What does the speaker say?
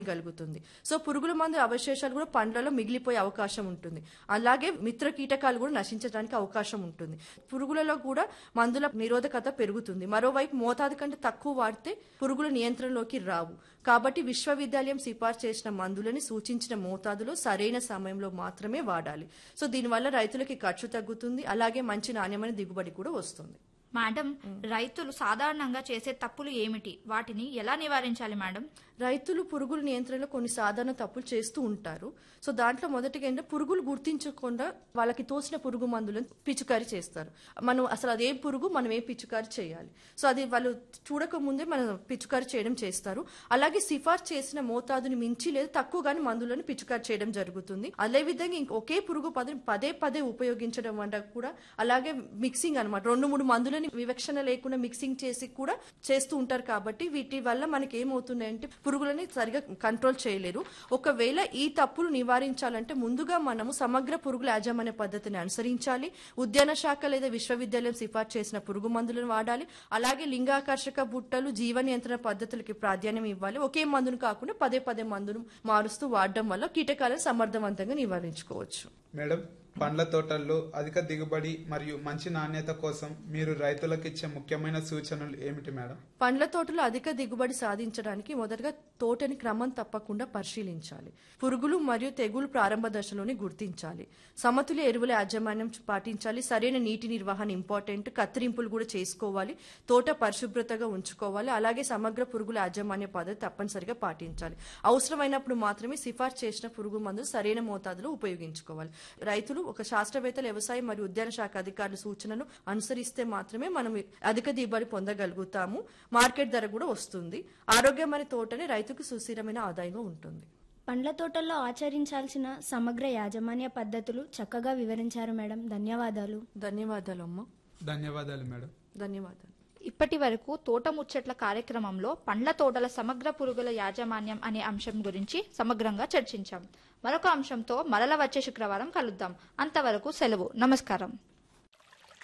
గలుగుతుంది so పురుగుల మందు అవశేషాలు కూడా పండ్లలో మిగిలిపోయే అవకాశం ఉంటుంది అలాగే మిత్ర కీటకాలు కూడా నశించడానికి అవకాశం ఉంటుంది పురుగులలో కూడా మందుల నిరోధకత పెరుగుతుంది మరోవైపు మోతాదు కంటే తక్కువ వాడితే పురుగుల నియంత్రణలోకి రావు కాబట్టి విశ్వవిద్యాలయం సిఫార్సు చేసిన మందులని సూచించిన మోతాదులో సరైన సమయంలో మాత్రమే వాడాలి సో దీనివల్ల రైతులకి ఖర్చు తగ్గుతుంది అలాగే మంచి నాణ్యమైన దిగుబడి కూడా వస్తుంది మేడం రైతులు సాధారణంగా చేసే తప్పులు ఏమిటి వాటిని ఎలా నివారించాలి మేడం రైతులు పురుగుల నియంత్రణలో కొన్ని సాధారణ తప్పులు చేస్తూ ఉంటారు సో దాంట్లో మొదటిగా ఏంటంటే పురుగులు గుర్తించకుండా వాళ్ళకి తోసిన పురుగు మందులను పిచుకారి చేస్తారు మనం అసలు అదేం పురుగు మనం ఏ పిచుకారి చేయాలి సో అది వాళ్ళు చూడక ముందే మనం పిచుకారి చేయడం చేస్తారు అలాగే సిఫార్సు చేసిన మోతాదుని మించి లేదా తక్కువగానే మందులను పిచుకారి చేయడం జరుగుతుంది అదేవిధంగా ఇంక ఒకే పురుగు పదని పదే పదే ఉపయోగించడం వల్ల కూడా అలాగే మిక్సింగ్ అనమాట రెండు మూడు మందులని వివక్షణ లేకుండా మిక్సింగ్ చేసి కూడా చేస్తూ ఉంటారు కాబట్టి వీటి వల్ల మనకి ఏమవుతున్నాయంటే పురుగులని సరిగా కంట్రోల్ చేయలేరు ఒకవేళ ఈ తప్పులు నివారించాలంటే ముందుగా మనము సమగ్ర పురుగుల యాజమాన్య పద్ధతిని అనుసరించాలి ఉద్యాన శాఖ లేదా విశ్వవిద్యాలయం సిఫార్సు చేసిన పురుగు మందులను వాడాలి అలాగే లింగాకర్షక బుట్టలు జీవ నియంత్రణ పద్ధతులకి ప్రాధాన్యం ఇవ్వాలి ఒకే మందును కాకుండా పదే పదే మందును మారుస్తూ వాడడం వల్ల కీటకాలను సమర్థవంతంగా నివారించుకోవచ్చు మేడం పండ్ల తోటల్లో అధిక దిగుబడి మరియు మంచి నాణ్యత కోసం మీరు రైతులకు ఇచ్చే ముఖ్యమైన సూచనలు ఏమిటి మేడం పండ్ల తోటలో అధిక దిగుబడి సాధించడానికి మొదటగా తోటని క్రమం తప్పకుండా పరిశీలించాలి పురుగులు మరియు తెగులు ప్రారంభ దశలోనే గుర్తించాలి సమతుల్య ఎరువుల యాజమాన్యం పాటించాలి సరైన నీటి నిర్వహణ ఇంపార్టెంట్ కత్తిరింపులు కూడా చేసుకోవాలి తోట పరిశుభ్రతగా ఉంచుకోవాలి అలాగే సమగ్ర పురుగుల యాజమాన్య పద్ధతి తప్పనిసరిగా పాటించాలి అవసరమైనప్పుడు మాత్రమే సిఫార్సు చేసిన పురుగు మందులు సరైన మోతాదులో ఉపయోగించుకోవాలి రైతులు ఒక శాస్త్రవేత్తల వ్యవసాయ మరియు ఉద్యాన శాఖ అధికారుల సూచనలు అనుసరిస్తే మాత్రమే మనం అధిక దిగుబడి పొందగలుగుతాము మార్కెట్ ధర కూడా వస్తుంది ఆరోగ్యమైన తోటనే రైతుకు సుస్థిరమైన ఆదాయంగా ఉంటుంది పండ్ల తోటల్లో ఆచరించాల్సిన సమగ్ర యాజమాన్య పద్ధతులు చక్కగా వివరించారు మేడం ధన్యవాదాలు ధన్యవాదాలు అమ్మ ధన్యవాదాలు మేడం ధన్యవాదాలు ఇప్పటి వరకు తోట ముచ్చట్ల కార్యక్రమంలో పండ్ల తోటల సమగ్ర పురుగుల యాజమాన్యం అనే అంశం గురించి సమగ్రంగా చర్చించాం మరొక అంశంతో మరల వచ్చే శుక్రవారం కలుద్దాం అంతవరకు సెలవు నమస్కారం